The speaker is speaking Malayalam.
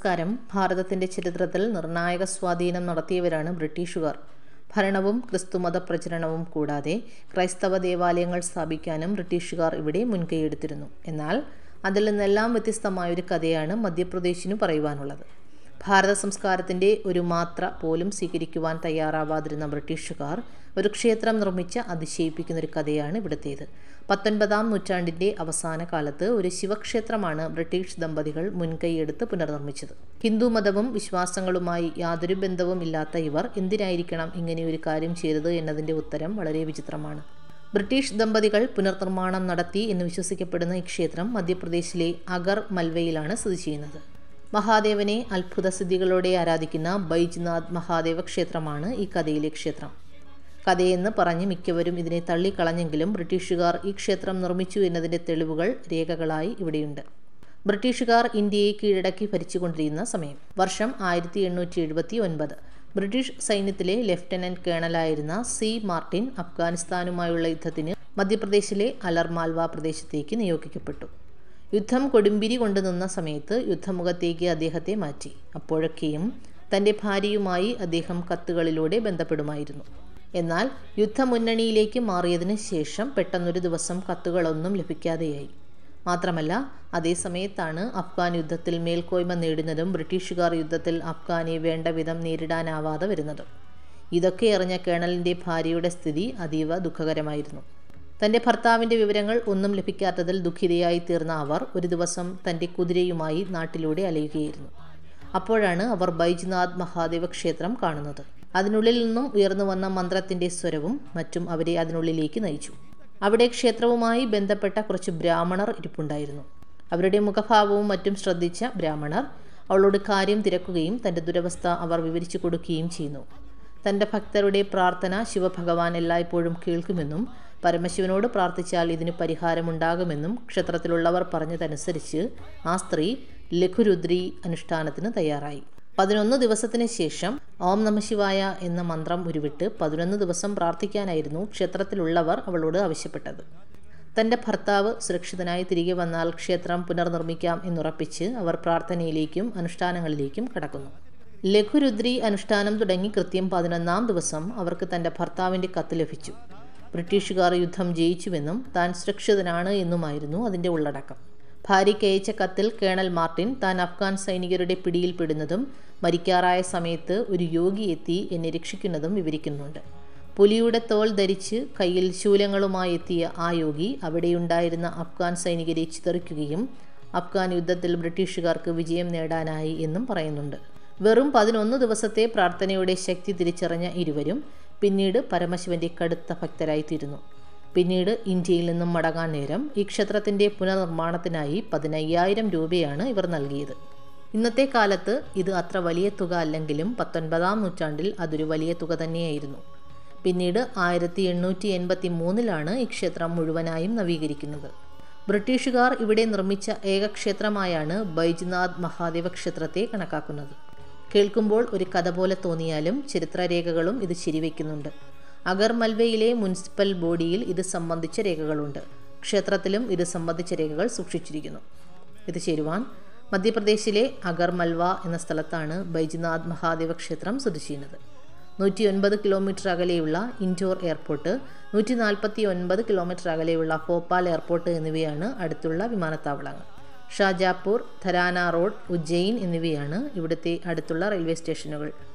നമസ്കാരം ഭാരതത്തിൻ്റെ ചരിത്രത്തിൽ നിർണായക സ്വാധീനം നടത്തിയവരാണ് ബ്രിട്ടീഷുകാർ ഭരണവും ക്രിസ്തുമത പ്രചരണവും കൂടാതെ ക്രൈസ്തവ ദേവാലയങ്ങൾ സ്ഥാപിക്കാനും ബ്രിട്ടീഷുകാർ ഇവിടെ മുൻകൈയെടുത്തിരുന്നു എന്നാൽ അതിൽ നിന്നെല്ലാം വ്യത്യസ്തമായൊരു കഥയാണ് മധ്യപ്രദേശിനു പറയുവാനുള്ളത് ഭാരത സംസ്കാരത്തിൻ്റെ ഒരു മാത്ര പോലും സ്വീകരിക്കുവാൻ തയ്യാറാവാതിരുന്ന ബ്രിട്ടീഷുകാർ ഒരു ക്ഷേത്രം നിർമ്മിച്ച് അതിശയിപ്പിക്കുന്ന ഒരു കഥയാണ് ഇവിടുത്തേത് പത്തൊൻപതാം നൂറ്റാണ്ടിൻ്റെ അവസാന കാലത്ത് ഒരു ശിവക്ഷേത്രമാണ് ബ്രിട്ടീഷ് ദമ്പതികൾ മുൻകൈയെടുത്ത് പുനർനിർമ്മിച്ചത് ഹിന്ദു മതവും വിശ്വാസങ്ങളുമായി യാതൊരു ബന്ധവും ഇല്ലാത്ത ഇവർ എന്തിനായിരിക്കണം ഇങ്ങനെയൊരു കാര്യം ചെയ്തത് എന്നതിൻ്റെ ഉത്തരം വളരെ വിചിത്രമാണ് ബ്രിട്ടീഷ് ദമ്പതികൾ പുനർനിർമ്മാണം നടത്തി എന്ന് വിശ്വസിക്കപ്പെടുന്ന ഈ ക്ഷേത്രം മധ്യപ്രദേശിലെ അഗർ മൽവയിലാണ് സ്ഥിതി ചെയ്യുന്നത് മഹാദേവനെ അത്ഭുത സിദ്ധികളോടെ ആരാധിക്കുന്ന ബൈജ്നാഥ് മഹാദേവ ക്ഷേത്രമാണ് ഈ കഥയിലെ ക്ഷേത്രം കഥയെന്ന് പറഞ്ഞ് മിക്കവരും ഇതിനെ തള്ളിക്കളഞ്ഞെങ്കിലും ബ്രിട്ടീഷുകാർ ഈ ക്ഷേത്രം നിർമ്മിച്ചു എന്നതിൻ്റെ തെളിവുകൾ രേഖകളായി ഇവിടെയുണ്ട് ബ്രിട്ടീഷുകാർ ഇന്ത്യയെ കീഴടക്കി ഭരിച്ചുകൊണ്ടിരിക്കുന്ന സമയം വർഷം ആയിരത്തി എണ്ണൂറ്റി എഴുപത്തി ഒൻപത് ബ്രിട്ടീഷ് സൈന്യത്തിലെ ലഫ്റ്റനന്റ് കേണലായിരുന്ന സി മാർട്ടിൻ അഫ്ഗാനിസ്ഥാനുമായുള്ള യുദ്ധത്തിന് മധ്യപ്രദേശിലെ അലർമാൽവ പ്രദേശത്തേക്ക് നിയോഗിക്കപ്പെട്ടു യുദ്ധം കൊടുമ്പിരി കൊണ്ടു നിന്ന സമയത്ത് യുദ്ധമുഖത്തേക്ക് അദ്ദേഹത്തെ മാറ്റി അപ്പോഴൊക്കെയും തൻ്റെ ഭാര്യയുമായി അദ്ദേഹം കത്തുകളിലൂടെ ബന്ധപ്പെടുമായിരുന്നു എന്നാൽ യുദ്ധമുന്നണിയിലേക്ക് മാറിയതിന് ശേഷം പെട്ടെന്നൊരു ദിവസം കത്തുകളൊന്നും ലഭിക്കാതെയായി മാത്രമല്ല അതേ സമയത്താണ് അഫ്ഗാൻ യുദ്ധത്തിൽ മേൽക്കോയ്മ നേടുന്നതും ബ്രിട്ടീഷുകാർ യുദ്ധത്തിൽ അഫ്ഗാനെ വേണ്ട വിധം നേരിടാനാവാതെ വരുന്നതും ഇതൊക്കെ അറിഞ്ഞ കേണലിൻ്റെ ഭാര്യയുടെ സ്ഥിതി അതീവ ദുഃഖകരമായിരുന്നു തൻ്റെ ഭർത്താവിൻ്റെ വിവരങ്ങൾ ഒന്നും ലഭിക്കാത്തതിൽ ദുഃഖിതയായി തീർന്ന അവർ ഒരു ദിവസം തൻ്റെ കുതിരയുമായി നാട്ടിലൂടെ അലയുകയായിരുന്നു അപ്പോഴാണ് അവർ ബൈജ്നാഥ് മഹാദേവ ക്ഷേത്രം കാണുന്നത് അതിനുള്ളിൽ നിന്നും ഉയർന്നു വന്ന മന്ത്രത്തിൻ്റെ സ്വരവും മറ്റും അവരെ അതിനുള്ളിലേക്ക് നയിച്ചു അവിടെ ക്ഷേത്രവുമായി ബന്ധപ്പെട്ട കുറച്ച് ബ്രാഹ്മണർ ഇരിപ്പുണ്ടായിരുന്നു അവരുടെ മുഖഭാവവും മറ്റും ശ്രദ്ധിച്ച ബ്രാഹ്മണർ അവളോട് കാര്യം തിരക്കുകയും തൻ്റെ ദുരവസ്ഥ അവർ വിവരിച്ചു കൊടുക്കുകയും ചെയ്യുന്നു തൻ്റെ ഭക്തരുടെ പ്രാർത്ഥന ശിവഭഗവാൻ എല്ലായ്പ്പോഴും കേൾക്കുമെന്നും പരമശിവനോട് പ്രാർത്ഥിച്ചാൽ ഇതിന് പരിഹാരമുണ്ടാകുമെന്നും ക്ഷേത്രത്തിലുള്ളവർ പറഞ്ഞതനുസരിച്ച് ആ സ്ത്രീ ലഘുരുദ്രി അനുഷ്ഠാനത്തിന് തയ്യാറായി പതിനൊന്ന് ദിവസത്തിന് ശേഷം ഓം നമശിവായ എന്ന മന്ത്രം ഉരുവിട്ട് പതിനൊന്ന് ദിവസം പ്രാർത്ഥിക്കാനായിരുന്നു ക്ഷേത്രത്തിലുള്ളവർ അവളോട് ആവശ്യപ്പെട്ടത് തൻ്റെ ഭർത്താവ് സുരക്ഷിതനായി തിരികെ വന്നാൽ ക്ഷേത്രം പുനർനിർമ്മിക്കാം എന്നുറപ്പിച്ച് അവർ പ്രാർത്ഥനയിലേക്കും അനുഷ്ഠാനങ്ങളിലേക്കും കടക്കുന്നു ലഘുരുദ്രി അനുഷ്ഠാനം തുടങ്ങി കൃത്യം പതിനൊന്നാം ദിവസം അവർക്ക് തൻ്റെ ഭർത്താവിൻ്റെ കത്ത് ലഭിച്ചു ബ്രിട്ടീഷുകാർ യുദ്ധം ജയിച്ചുവെന്നും താൻ സുരക്ഷിതനാണ് എന്നുമായിരുന്നു അതിൻ്റെ ഉള്ളടക്കം ഭാര്യയ്ക്ക് അയച്ച കത്തിൽ കേണൽ മാർട്ടിൻ താൻ അഫ്ഗാൻ സൈനികരുടെ പിടിയിൽപ്പെടുന്നതും മരിക്കാറായ സമയത്ത് ഒരു യോഗി എത്തി എന്നെ രക്ഷിക്കുന്നതും വിവരിക്കുന്നുണ്ട് പുലിയുടെ തോൾ ധരിച്ച് കയ്യിൽ ശൂലങ്ങളുമായി എത്തിയ ആ യോഗി അവിടെയുണ്ടായിരുന്ന അഫ്ഗാൻ സൈനികരെ ചിതറിക്കുകയും അഫ്ഗാൻ യുദ്ധത്തിൽ ബ്രിട്ടീഷുകാർക്ക് വിജയം നേടാനായി എന്നും പറയുന്നുണ്ട് വെറും പതിനൊന്ന് ദിവസത്തെ പ്രാർത്ഥനയുടെ ശക്തി തിരിച്ചറിഞ്ഞ ഇരുവരും പിന്നീട് പരമശിവന്റെ കടുത്ത ഭക്തരായിത്തീരുന്നു പിന്നീട് ഇന്ത്യയിൽ നിന്നും മടങ്ങാൻ നേരം ഈ ക്ഷേത്രത്തിൻ്റെ പുനർനിർമ്മാണത്തിനായി പതിനയ്യായിരം രൂപയാണ് ഇവർ നൽകിയത് ഇന്നത്തെ കാലത്ത് ഇത് അത്ര വലിയ തുക അല്ലെങ്കിലും പത്തൊൻപതാം നൂറ്റാണ്ടിൽ അതൊരു വലിയ തുക തന്നെയായിരുന്നു പിന്നീട് ആയിരത്തി എണ്ണൂറ്റി എൺപത്തി മൂന്നിലാണ് ഈ ക്ഷേത്രം മുഴുവനായും നവീകരിക്കുന്നത് ബ്രിട്ടീഷുകാർ ഇവിടെ നിർമ്മിച്ച ഏക ക്ഷേത്രമായാണ് ബൈജ്നാഥ് മഹാദേവ ക്ഷേത്രത്തെ കണക്കാക്കുന്നത് കേൾക്കുമ്പോൾ ഒരു കഥ പോലെ തോന്നിയാലും ചരിത്രരേഖകളും ഇത് ശരിവയ്ക്കുന്നുണ്ട് അഗർ മൽവയിലെ മുനിസിപ്പൽ ബോഡിയിൽ ഇത് സംബന്ധിച്ച രേഖകളുണ്ട് ക്ഷേത്രത്തിലും ഇത് സംബന്ധിച്ച രേഖകൾ സൂക്ഷിച്ചിരിക്കുന്നു ഇത് ചേരുവാൻ മധ്യപ്രദേശിലെ അഗർ മൽവ എന്ന സ്ഥലത്താണ് ബൈജ്നാഥ് മഹാദേവ ക്ഷേത്രം സ്ഥിതി ചെയ്യുന്നത് നൂറ്റി ഒൻപത് കിലോമീറ്റർ അകലെയുള്ള ഇൻഡോർ എയർപോർട്ട് നൂറ്റി നാൽപ്പത്തി ഒൻപത് കിലോമീറ്റർ അകലെയുള്ള ഭോപ്പാൽ എയർപോർട്ട് എന്നിവയാണ് അടുത്തുള്ള വിമാനത്താവളങ്ങൾ ഷാജാപൂർ ധരാന റോഡ് ഉജ്ജയിൻ എന്നിവയാണ് ഇവിടുത്തെ അടുത്തുള്ള റെയിൽവേ സ്റ്റേഷനുകൾ